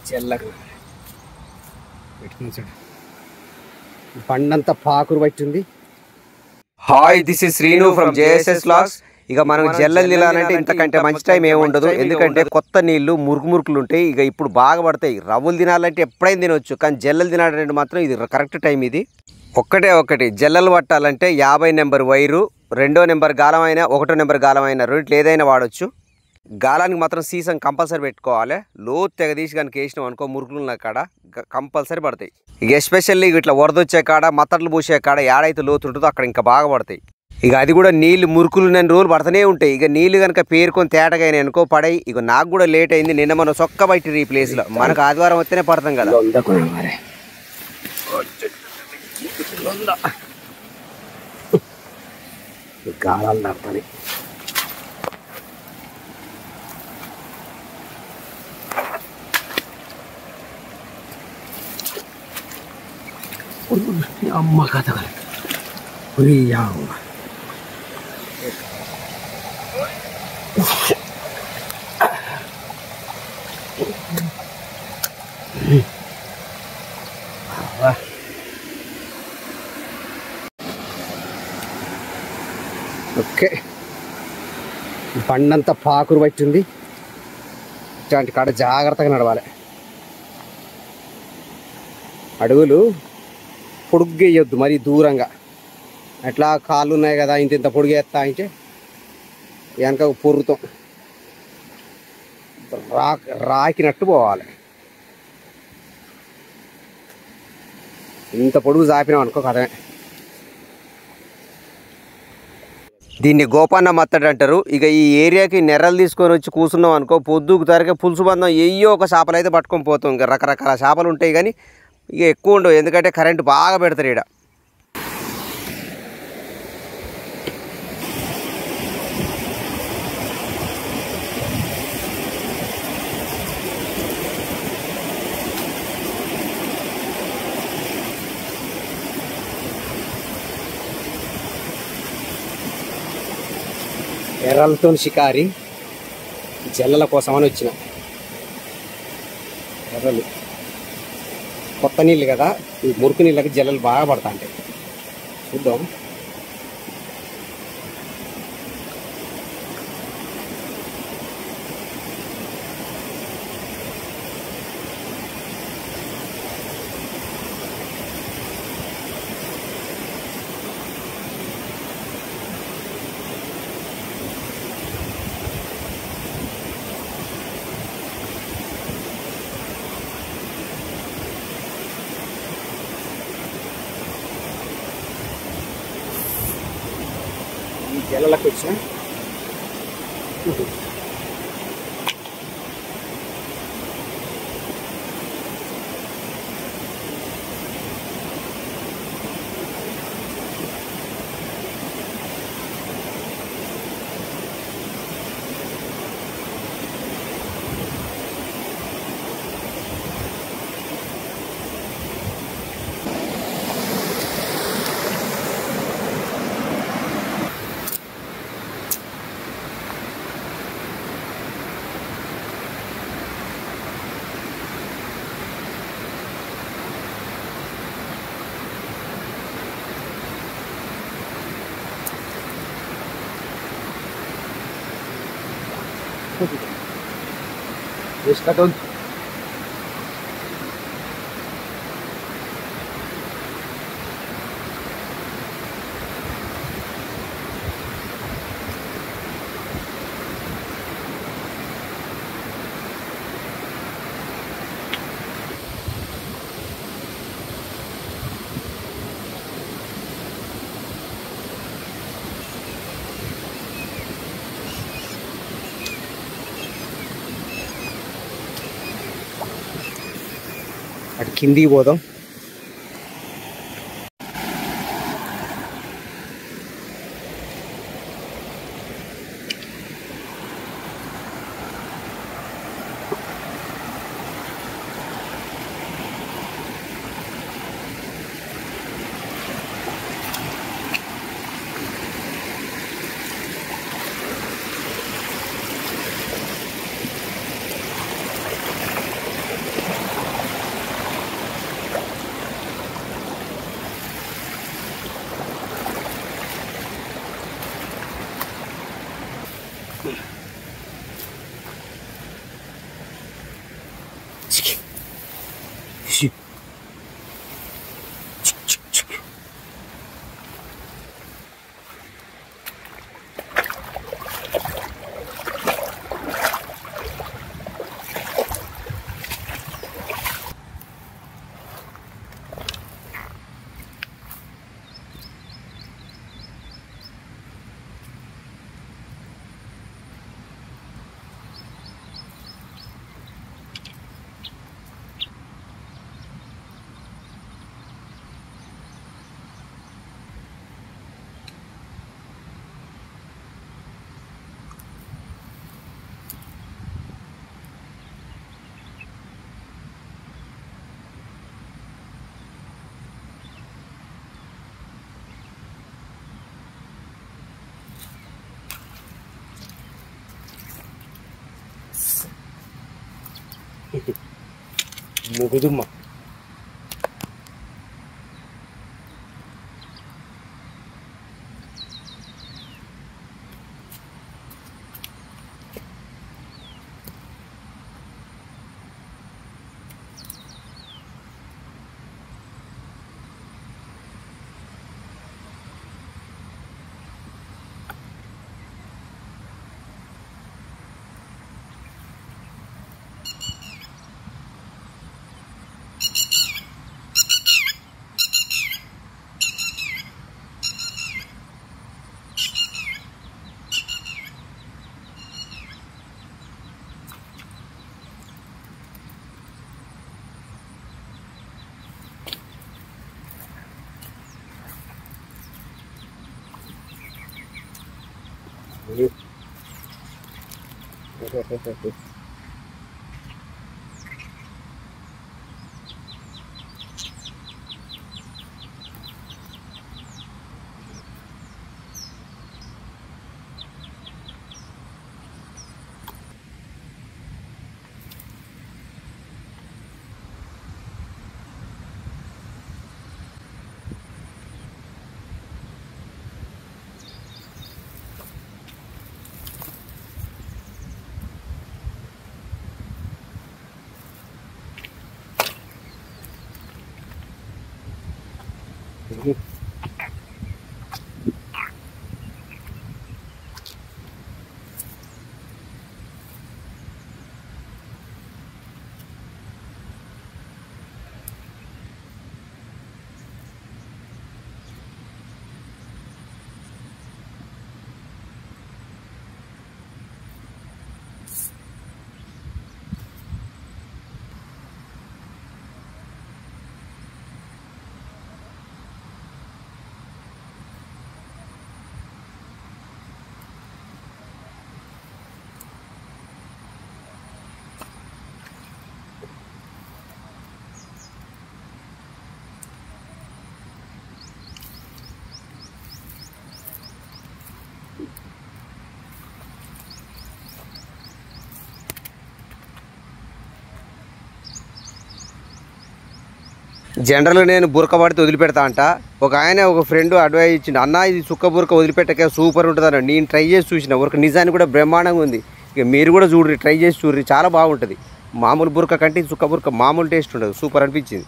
చెల్లకు పెట్టుకుని చూడు బండంతా పాకురు పట్టింది hi this is Srinu from JSS vlogs ఇక మనం జల్లలు తినాలంటే ఇంతకంటే మంచి టైం ఏమి ఉండదు ఎందుకంటే కొత్త నీళ్లు మురుకు మురుకులు ఉంటాయి ఇక ఇప్పుడు బాగా పడతాయి రవ్వులు తినాలంటే ఎప్పుడైనా తినొచ్చు కానీ జల్లలు తినాలంటే మాత్రం ఇది కరెక్ట్ టైం ఇది ఒక్కటే ఒక్కటి జల్లలు పట్టాలంటే యాభై నెంబర్ వైరు రెండో నెంబర్ గాలమైన ఒకటో నెంబర్ గాలమైన రెండిట్లు ఏదైనా వాడొచ్చు గాలానికి మాత్రం సీసం కంపల్సరీ పెట్టుకోవాలి లోతు తెగ తీసి కనుక వేసినాం అనుకో మురుకులు ఉన్న కాడ గ- కంపల్సరీ పడతాయి ఇక ఎస్పెషల్లీ ఇట్లా వరదొచ్చే కాడ మత్తట్లు పూసే కాడ ఏడైతే లోతు ఉంటుందో అక్కడ ఇంకా బాగా పడతాయి ఇక అది కూడా నీళ్ళు మురుకులు నేను రోజులు పడుతూనే ఉంటాయి ఇక నీళ్ళు కనుక పేరుకొని తేటగా అనుకో పడాయి ఇక నాకు కూడా లేట్ అయింది నిన్న మనం సొక్క బయట ఈ ప్లేస్లో మనకు ఆదివారం వస్తేనే పడతాం కదా లొందకున్నా మరి గాలాలు తప్పని అమ్మ కథ అమ్మ ఓకే బండంతా పాకురు పట్టింది ఇట్లాంటి కాడ జాగ్రత్తగా నడవాలి అడుగులు పొడుగ్గేయొద్దు మరి దూరంగా ఎట్లా కాళ్ళు ఉన్నాయి కదా ఇంత ఇంత పొడిగేస్తా అంటే వెనక పొర్రుతాం రా రాకినట్టు పోవాలి ఇంత పొడుగు చాపినాం అనుకో కథమే దీన్ని గోపాన్న మత్తడి అంటారు ఇక ఈ ఏరియాకి నెర్రలు తీసుకొని వచ్చి కూర్చున్నాం అనుకో పొద్దుకు తరగే పులుసు బంధం ఎయ్యో ఒక చేపలు అయితే పట్టుకొని పోతాం ఇంకా రకరకాల చేపలు ఉంటాయి కానీ ఇక ఎక్కువ ఉండవు ఎందుకంటే కరెంటు బాగా పెడతారు ఇక్కడ ఎర్రలతో షికారి జల్లల కోసమని వచ్చిన ఎర్రలు కొత్త నీళ్ళు కదా ఈ మురికి నీళ్ళకి జల్లలు బాగా పడతా ఉంటాయి చూద్దాం ఈ జల్లలకు వచ్చిన వేసుకట్టు అటు కిందికి పోదాం ముగుదుమ్మ జనరల్ నేను బురక పడితే వదిలిపెడతా అంట ఒక ఆయన ఒక ఫ్రెండ్ అడ్వైజ్ ఇచ్చిండు అన్న ఇది చుక్క బురక వదిలిపెట్టకే సూపర్ ఉంటుంది అన్న నేను ట్రై చేసి చూసిన ఒక నిజానికి కూడా బ్రహ్మాండంగా ఉంది ఇక మీరు కూడా చూడ్రి ట్రై చేసి చూడ్రి చాలా బాగుంటుంది మామూలు బురక కంటే ఈ చుక్క బురక మామూలు టేస్ట్ ఉండదు సూపర్ అనిపించింది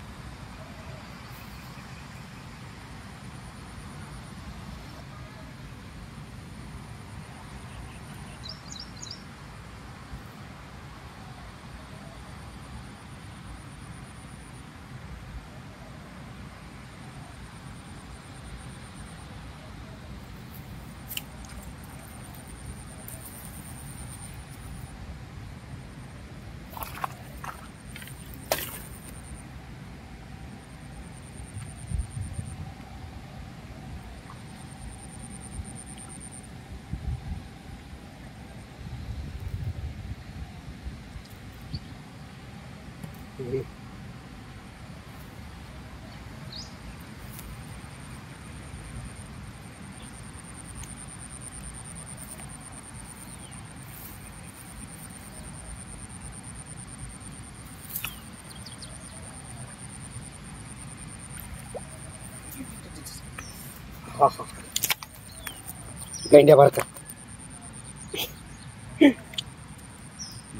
గండే పడక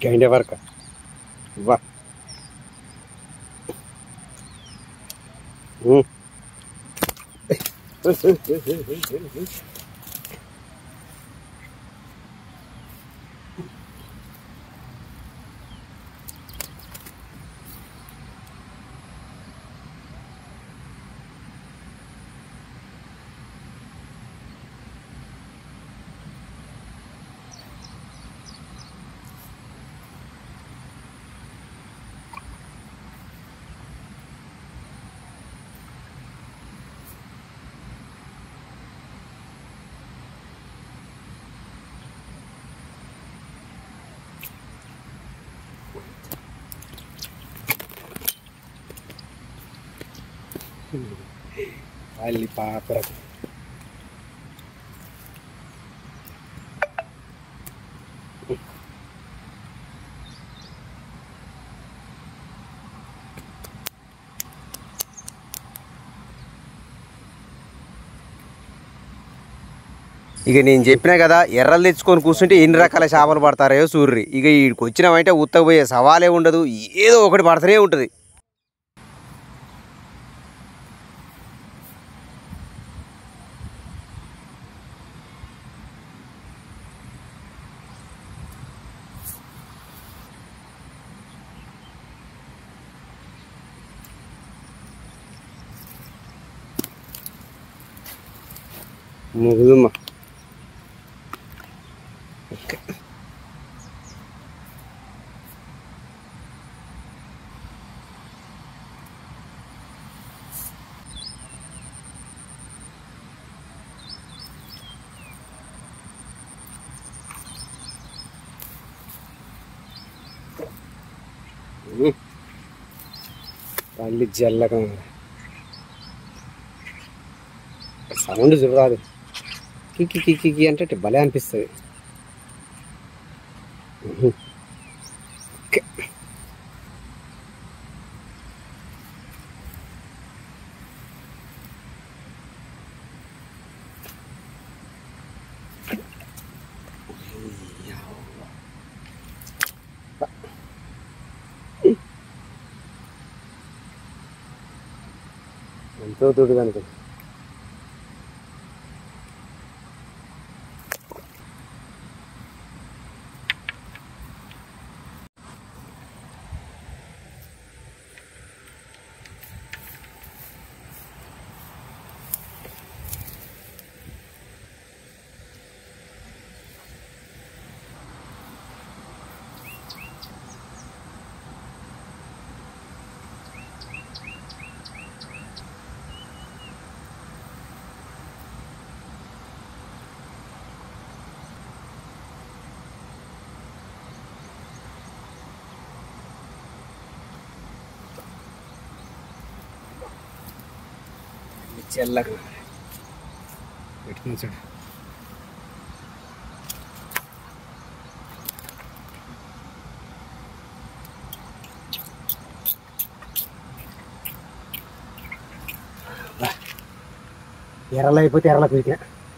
గైండే వరకు వా ఉమ్. ಅಲ್ಲಿ ಪಾಪರ ఇక నేను చెప్పినా కదా ఎర్రలు తెచ్చుకొని కూర్చుంటే ఎన్ని రకాల చేపలు పడతారో సూర్రి ఇక వీడికి వచ్చినామంటే ఉత్తకపోయే సవాలే ఉండదు ఏదో ఒకటి పడుతూనే ఉంటుంది ಮುಗಿದಮ್ಮ ಓಕೆ పల్లి జల్లగా సౌండ్ చూడరాదు కిక్కి కిక్కి కిక్కి అంటే ఇట్ట భలే అనిపిస్తుంది ఓకే. ఎంతో దుడుగా అనుకో చెల్లగా పెట్టుకుని చూడు ఎర్రలు అయిపోతే ఎర్రల పీకిన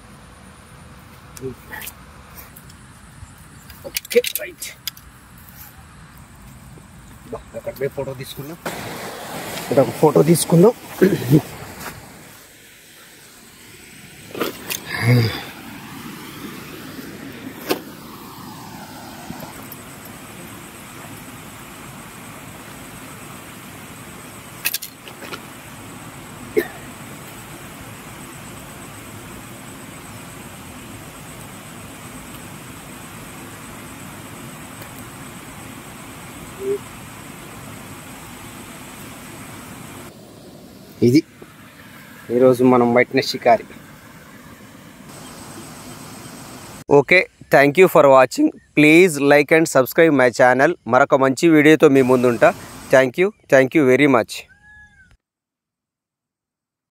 ఓకే రైట్ అక్కడ పోయి ఫోటో తీసుకుందాం ఇక్కడ ఒక ఫోటో తీసుకుందాం ఇది ఈరోజు మనం పట్టిన షికారి okay thank you for watching please like and subscribe my channel మరొక మంచి వీడియోతో మీ ముందుంటా thank you thank you very much